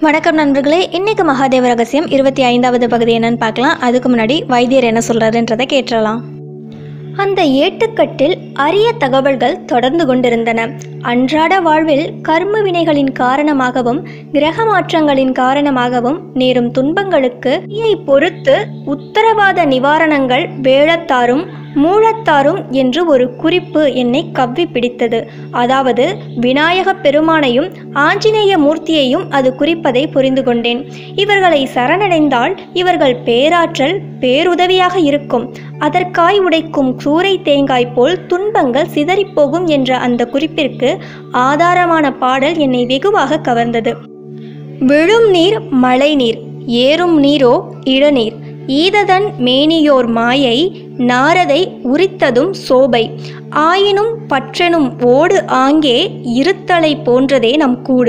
வணக்கம் நண்பர்களே இன்னைக்கு மகாதேவ ரகசியம் இருபத்தி ஐந்தாவது பகுதி என்னன்னு பார்க்கலாம் அதுக்கு முன்னாடி வைத்தியர் என்ன சொல்றாருன்றதை கேட்டுறலாம் அந்த ஏட்டுக்கட்டில் அரிய தகவல்கள் தொடர்ந்து கொண்டிருந்தன அன்றாட வாழ்வில் கர்ம வினைகளின் காரணமாகவும் கிரக மாற்றங்களின் காரணமாகவும் நேரும் துன்பங்களுக்கு விதியை பொறுத்து உத்தரவாத நிவாரணங்கள் வேளத்தாரும் மூலத்தாரும் என்று ஒரு குறிப்பு என்னை கவ்வி பிடித்தது அதாவது விநாயக பெருமானையும் ஆஞ்சநேய மூர்த்தியையும் அது குறிப்பதை புரிந்து கொண்டேன் இவர்களை சரணடைந்தால் இவர்கள் பேராற்றல் பேருதவியாக இருக்கும் அதற்காய் உடைக்கும் சூறை தேங்காய் போல் துன்பங்கள் சிதறிப்போகும் என்ற அந்த குறிப்பிற்கு ஆதாரமான பாடல் என்னை வெகுவாக கவர்ந்தது விழும் நீர் மழை நீர் ஏறும் நீரோ இளநீர் ஈததன் மேனியோர் மாயை நாரதை உரித்ததும் சோபை ஆயினும் பற்றெனும் ஓடு ஆங்கே இருத்தலை போன்றதே நம் கூடு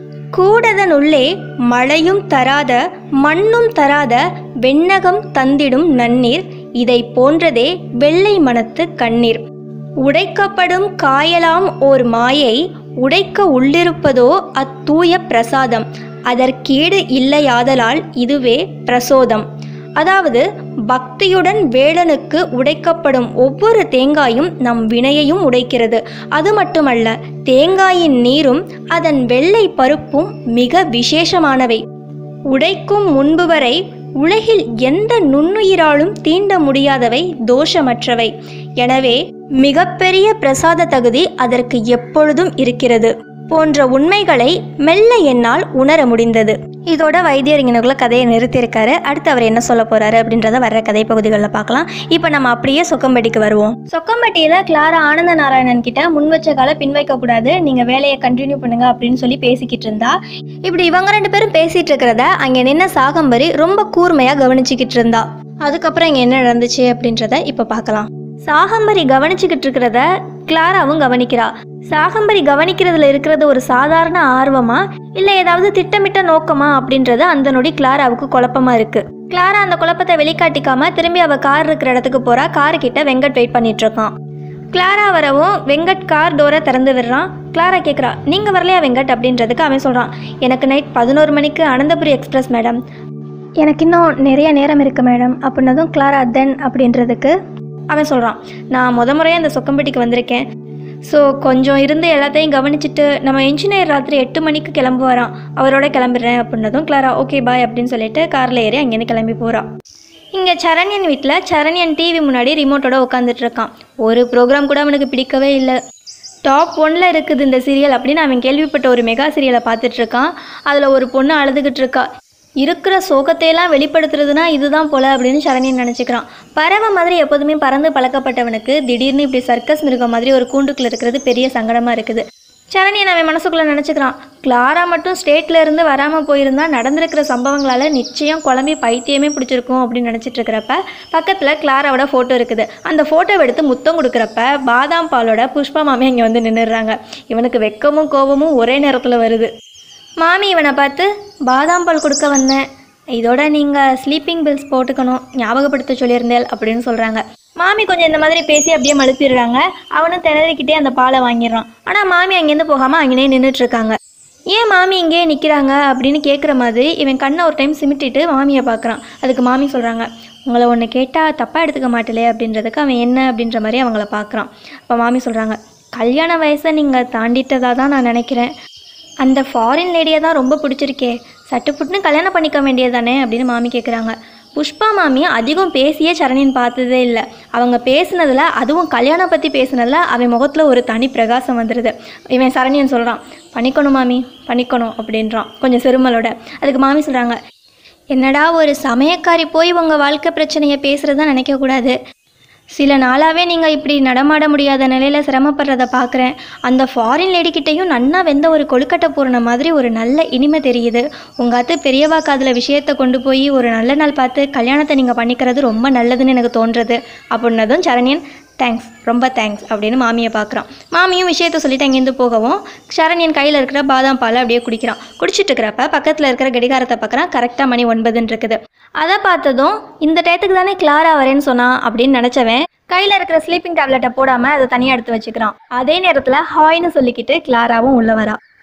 கூடதனுள்ளே மழையும் தராத மண்ணும் தராத வெண்ணகம் தந்திடும் நன்னீர் இதை போன்றதே வெள்ளை மனத்து கண்ணீர் உடைக்கப்படும் காயலாம் ஓர் மாயை உடைக்க உள்ளிருப்பதோ அத்தூய பிரசாதம் அதற்கீடு இல்லையாதலால் இதுவே பிரசோதம் அதாவது பக்தியுடன் வேலனுக்கு உடைக்கப்படும் ஒவ்வொரு தேங்காயும் நம் வினையையும் உடைக்கிறது அது மட்டுமல்ல தேங்காயின் நீரும் அதன் வெள்ளை பருப்பும் மிக விசேஷமானவை உடைக்கும் முன்பு வரை உலகில் எந்த நுண்ணுயிராலும் தீண்ட முடியாதவை தோஷமற்றவை எனவே மிகப்பெரிய பிரசாத தகுதி அதற்கு எப்பொழுதும் இருக்கிறது போன்ற உண்மைகளை மெல்ல என்னால் உணர முடிந்தது இதோட வைத்தியர் இங்கனுக்குள்ள கதையை நிறுத்தியிருக்காரு அடுத்து அவர் என்ன சொல்ல போறாரு அப்படின்றத வர்ற கதை பகுதிகளில் பார்க்கலாம் இப்போ நம்ம அப்படியே சொக்கம்பட்டிக்கு வருவோம் சொக்கம்பட்டியில கிளாரா ஆனந்த நாராயணன் கிட்ட முன் வச்ச கால பின் வைக்க கூடாது நீங்க வேலையை கண்டினியூ பண்ணுங்க அப்படின்னு சொல்லி பேசிக்கிட்டு இருந்தா இப்படி இவங்க ரெண்டு பேரும் பேசிட்டு இருக்கிறத அங்க நின்ன சாகம்பரி ரொம்ப கூர்மையா கவனிச்சுக்கிட்டு இருந்தா அதுக்கப்புறம் இங்க என்ன நடந்துச்சு அப்படின்றத இப்ப பார்க்கலாம் சாகம்பரி கவனிச்சுக்கிட்டு இருக்கிறத கிளாராவும் கவனிக்கிறா சாகம்பரி கவனிக்கிறதுல இருக்கிறது ஒரு சாதாரண ஆர்வமா இல்ல ஏதாவது திட்டமிட்ட நோக்கமா அப்படின்றது அந்த நொடி கிளாராவுக்கு குழப்பமா இருக்கு கிளாரா அந்த குழப்பத்தை வெளிக்காட்டிக்காம திரும்பி அவ கார் இருக்கிற இடத்துக்கு போறா கார் கிட்ட வெங்கட் வெயிட் பண்ணிட்டு இருக்கான் கிளாரா வரவும் வெங்கட் கார் டோரை திறந்து விடுறான் கிளாரா கேட்குறா நீங்கள் வரலையா வெங்கட் அப்படின்றதுக்கு அவன் சொல்கிறான் எனக்கு நைட் பதினோரு மணிக்கு அனந்தபுரி எக்ஸ்பிரஸ் மேடம் எனக்கு இன்னும் நிறைய நேரம் இருக்குது மேடம் அப்படின்னதும் கிளாரா தென் அப்படின்றதுக்கு அவன் சொல்கிறான் நான் முத முறையாக இந்த சொக்கம்பட்டிக்கு வந்திருக்கேன் ஸோ கொஞ்சம் இருந்து எல்லாத்தையும் கவனிச்சுட்டு நம்ம இன்ஜினியர் ராத்திரி எட்டு மணிக்கு கிளம்பு வரான் அவரோட கிளம்பிடுறேன் அப்படின்னதும் கிளாரா ஓகே பாய் அப்படின்னு சொல்லிட்டு காரில் ஏறி அங்கேருந்து கிளம்பி போகிறான் இங்கே சரண்யன் வீட்டில் சரண்யன் டிவி முன்னாடி ரிமோட்டோட உட்காந்துட்டு இருக்கான் ஒரு ப்ரோக்ராம் கூட அவனுக்கு பிடிக்கவே இல்லை டாப் ஒன்ல இருக்குது இந்த சீரியல் அப்படின்னு அவன் கேள்விப்பட்ட ஒரு மெகா சீரியலை பார்த்துட்டு இருக்கான் அதில் ஒரு பொண்ணு அழுதுகிட்டு இருக்கா இருக்கிற சோகத்தையெல்லாம் வெளிப்படுத்துறதுனா இதுதான் போல அப்படின்னு சரண்யன் நினச்சிக்கிறான் பறவை மாதிரி எப்போதுமே பறந்து பழக்கப்பட்டவனுக்கு திடீர்னு இப்படி சர்க்கஸ் மிருகம் மாதிரி ஒரு கூண்டுக்குள்ள இருக்கிறது பெரிய சங்கடமாக இருக்குது சரண்யன் அவன் மனசுக்குள்ளே நினச்சிக்கிறான் கிளாரா மட்டும் ஸ்டேட்ல இருந்து வராமல் போயிருந்தா நடந்திருக்கிற சம்பவங்களால் நிச்சயம் குழம்பி பைத்தியமே பிடிச்சிருக்கும் அப்படின்னு நினச்சிட்டு இருக்கிறப்ப பக்கத்தில் கிளாராவோட ஃபோட்டோ இருக்குது அந்த ஃபோட்டோவை எடுத்து முத்தம் கொடுக்குறப்ப பாதாம் பாலோட புஷ்பா மாமி இங்கே வந்து நின்றுடுறாங்க இவனுக்கு வெக்கமும் கோபமும் ஒரே நேரத்தில் வருது மாமி இவனை பார்த்து பாதாம் பால் கொடுக்க வந்தேன் இதோட நீங்கள் ஸ்லீப்பிங் பில்ஸ் போட்டுக்கணும் ஞாபகப்படுத்த சொல்லியிருந்தேன் அப்படின்னு சொல்கிறாங்க மாமி கொஞ்சம் இந்த மாதிரி பேசி அப்படியே மழுப்பிடுறாங்க அவனும் திணறிக்கிட்டே அந்த பாலை வாங்கிடுறான் ஆனால் மாமி அங்கேருந்து போகாமல் அங்கேயே நின்றுட்டு இருக்காங்க ஏன் மாமி இங்கேயே நிற்கிறாங்க அப்படின்னு கேட்குற மாதிரி இவன் கண்ணை ஒரு டைம் சிமிட்டிட்டு மாமியை பார்க்குறான் அதுக்கு மாமி சொல்கிறாங்க உங்களை ஒன்று கேட்டால் தப்பாக எடுத்துக்க மாட்டலே அப்படின்றதுக்கு அவன் என்ன அப்படின்ற மாதிரி அவங்கள பார்க்குறான் அப்போ மாமி சொல்கிறாங்க கல்யாண வயசை நீங்கள் தாண்டிட்டதாக தான் நான் நினைக்கிறேன் அந்த ஃபாரின் லேடியை தான் ரொம்ப பிடிச்சிருக்கே சட்டுப்புட்டுன்னு கல்யாணம் பண்ணிக்க வேண்டியதானே அப்படின்னு மாமி கேட்குறாங்க புஷ்பா மாமி அதிகம் பேசியே சரணியன் பார்த்ததே இல்லை அவங்க பேசுனதில் அதுவும் கல்யாணம் பற்றி பேசுனதில் அவன் முகத்தில் ஒரு தனி பிரகாசம் வந்துடுது இவன் சரணியன் சொல்கிறான் பண்ணிக்கணும் மாமி பண்ணிக்கணும் அப்படின்றான் கொஞ்சம் செருமலோட அதுக்கு மாமி சொல்கிறாங்க என்னடா ஒரு சமயக்காரி போய் உங்கள் வாழ்க்கை பிரச்சனையை பேசுகிறதா நினைக்கக்கூடாது சில நாளாகவே நீங்கள் இப்படி நடமாட முடியாத நிலையில் சிரமப்படுறத பார்க்குறேன் அந்த ஃபாரின் லேடிக்கிட்டேயும் நன்னா வெந்த ஒரு கொழுக்கட்டை பூரண மாதிரி ஒரு நல்ல இனிமை தெரியுது உங்கள் அத்து பெரியவா காதில் விஷயத்தை கொண்டு போய் ஒரு நல்ல நாள் பார்த்து கல்யாணத்தை நீங்கள் பண்ணிக்கிறது ரொம்ப நல்லதுன்னு எனக்கு தோன்றுறது அப்படின்னதும் சரண்யன் தேங்க்ஸ் ரொம்ப தேங்க்ஸ் அப்படின்னு மாமியை பார்க்குறான் மாமியும் விஷயத்த சொல்லிட்டு அங்கேருந்து போகவும் சரண்யன் கையில் இருக்கிற பாதாம் பாலை அப்படியே குடிக்கிறான் குடிச்சிட்டு இருக்கிறப்ப பக்கத்தில் இருக்கிற கடிகாரத்தை பார்க்குறான் கரெக்டாக மணி ஒன்பதுன்னு இருக்குது அதை பார்த்ததும் இந்த டயத்துக்கு தானே கிளாரா வரேன்னு சொன்னா அப்படின்னு நினச்சவன் கையில் இருக்கிற ஸ்லீப்பிங் டேப்லெட்டை போடாமல் அதை தனியாக எடுத்து வச்சுக்கிறான் அதே நேரத்தில் ஹாய்னு சொல்லிக்கிட்டு கிளாராவும் உள்ள வரா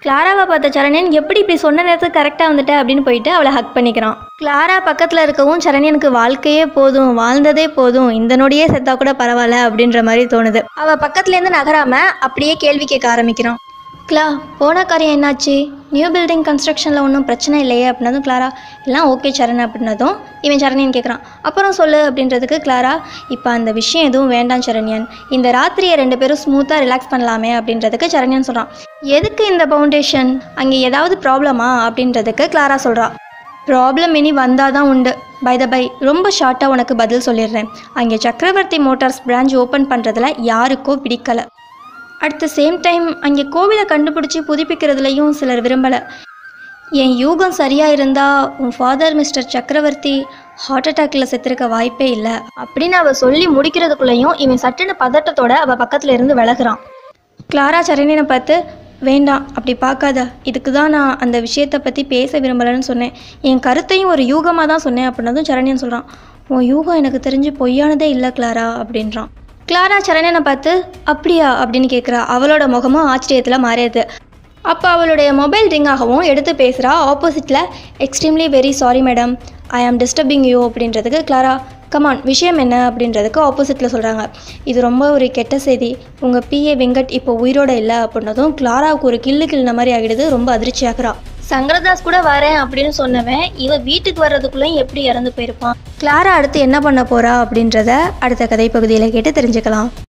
கிளாராவை பார்த்த சரண்யன் எப்படி இப்படி சொன்ன நேரத்துக்கு கரெக்டாக வந்துட்ட அப்படின்னு போயிட்டு அவளை ஹக் பண்ணிக்கிறான் கிளாரா பக்கத்தில் இருக்கவும் சரண்யனுக்கு வாழ்க்கையே போதும் வாழ்ந்ததே போதும் இந்த நொடியே செத்தா கூட பரவாயில்ல அப்படின்ற மாதிரி தோணுது அவள் பக்கத்துலேருந்து நகராம அப்படியே கேள்வி கேட்க ஆரம்பிக்கிறான் கிளா போன காரியம் என்னாச்சு நியூ பில்டிங் கன்ஸ்ட்ரக்ஷனில் ஒன்றும் பிரச்சனை இல்லையே அப்படின்னதும் கிளாரா எல்லாம் ஓகே சரண் அப்படின்னதும் இவன் சரண்யன் கேட்குறான் அப்புறம் சொல்லு அப்படின்றதுக்கு கிளாரா இப்போ அந்த விஷயம் எதுவும் வேண்டாம் சரண்யன் இந்த ராத்திரியை ரெண்டு பேரும் ஸ்மூத்தாக ரிலாக்ஸ் பண்ணலாமே அப்படின்றதுக்கு சரண்யன் சொல்கிறான் எதுக்கு இந்த ஃபவுண்டேஷன் அங்கே ஏதாவது ப்ராப்ளமா அப்படின்றதுக்கு கிளாரா சொல்கிறா ப்ராப்ளம் இனி வந்தால் தான் உண்டு பை த பை ரொம்ப ஷார்ட்டாக உனக்கு பதில் சொல்லிடுறேன் அங்கே சக்கரவர்த்தி மோட்டார்ஸ் பிரான்ச் ஓப்பன் பண்ணுறதுல யாருக்கோ பிடிக்கலை அட் த சேம் டைம் அங்கே கோவிலை கண்டுபிடிச்சி புதுப்பிக்கிறதுலையும் சிலர் விரும்பலை என் யூகம் சரியாக இருந்தால் உன் ஃபாதர் மிஸ்டர் சக்கரவர்த்தி ஹார்ட் அட்டாக்ல செத்துருக்க வாய்ப்பே இல்லை அப்படின்னு அவள் சொல்லி முடிக்கிறதுக்குள்ளேயும் இவன் சட்டுன்னு பதட்டத்தோட அவள் பக்கத்தில் இருந்து விலகுறான் கிளாரா சரணினை பார்த்து வேண்டாம் அப்படி பார்க்காத இதுக்கு தான் நான் அந்த விஷயத்தை பற்றி பேச விரும்பலைன்னு சொன்னேன் என் கருத்தையும் ஒரு யூகமாக தான் சொன்னேன் அப்படின்னதும் சரண்யன் சொல்கிறான் உன் யூகம் எனக்கு தெரிஞ்சு பொய்யானதே இல்லை கிளாரா அப்படின்றான் கிளாரா சரண்யனை பார்த்து அப்படியா அப்படின்னு கேட்குறா அவளோட முகமும் ஆச்சரியத்தில் மாறியது அப்போ அவளுடைய மொபைல் ரிங் ஆகவும் எடுத்து பேசுகிறா ஆப்போசிட்டில் extremely very sorry madam I ஆம் டிஸ்டர்பிங் யூ அப்படின்றதுக்கு கிளாரா கமான் விஷயம் என்ன அப்படின்றதுக்கு ஆப்போசிட்டில் சொல்கிறாங்க இது ரொம்ப ஒரு கெட்ட செய்தி உங்கள் பிஏ வெங்கட் இப்போ உயிரோட இல்லை அப்படின்னதும் கிளாராவுக்கு ஒரு கில்லு கிள்ன மாதிரி ஆகிடுது ரொம்ப அதிர்ச்சியாகிறா சங்கரதாஸ் கூட வரேன் அப்படின்னு சொன்னவன் இவ வீட்டுக்கு வர்றதுக்குள்ளேயும் எப்படி இறந்து போயிருப்பான் கிளாரா அடுத்து என்ன பண்ண போறா அப்படின்றத அடுத்த கதை பகுதியில் கேட்டு தெரிஞ்சுக்கலாம்